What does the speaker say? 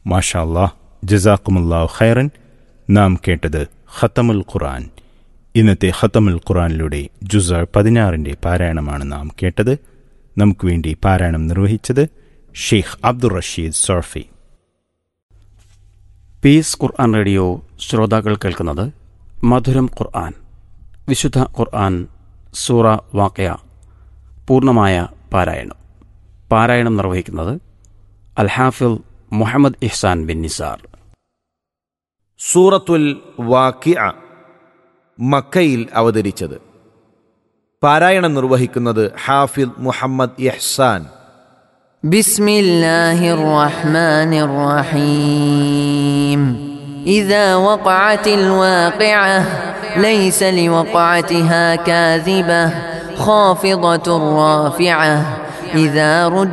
മാഷാ അല്ലാഹ് ജസാക്കുമുല്ലാഹു ഖൈറൻ നാം കേട്ടത് ഖത്തമുൽ ഖുർആൻ ഇന്നത്തെ ഖത്തമുൽ ഖുർആനിലൂടെ ജുസ പതിനാറിൻ്റെ പാരായണമാണ് നാം കേട്ടത് നമുക്ക് വേണ്ടി പാരായണം നിർവഹിച്ചത് Sheikh Abdul Rashid Sufi Peace Quran Radio ശ്രോതാക്കൾ കേൾക്കുന്നത് മധുരം ഖുർആൻ വിശുദ്ധ ഖുർആൻ സൂറ വാക്കയ പൂർണ്ണമായ പാരായണം പാരായണം നിർവഹിക്കുന്നത് അൽഹാഫിൽ മുഹമ്മദ് ഇഹ്സാൻ ബിൻ നിസാർ സൂറത്തുൽ വാക്കിഅ മക്കയിൽ അവതരിച്ചത് പാരായണം നിർവഹിക്കുന്നത് ഹാഫിദ് മുഹമ്മദ് ഇഹ്സാൻ بسم الله الرحمن الرحيم إذا وقعت الواقعة ليس لوقعتها كاذبة خافضة رافعة إذا رد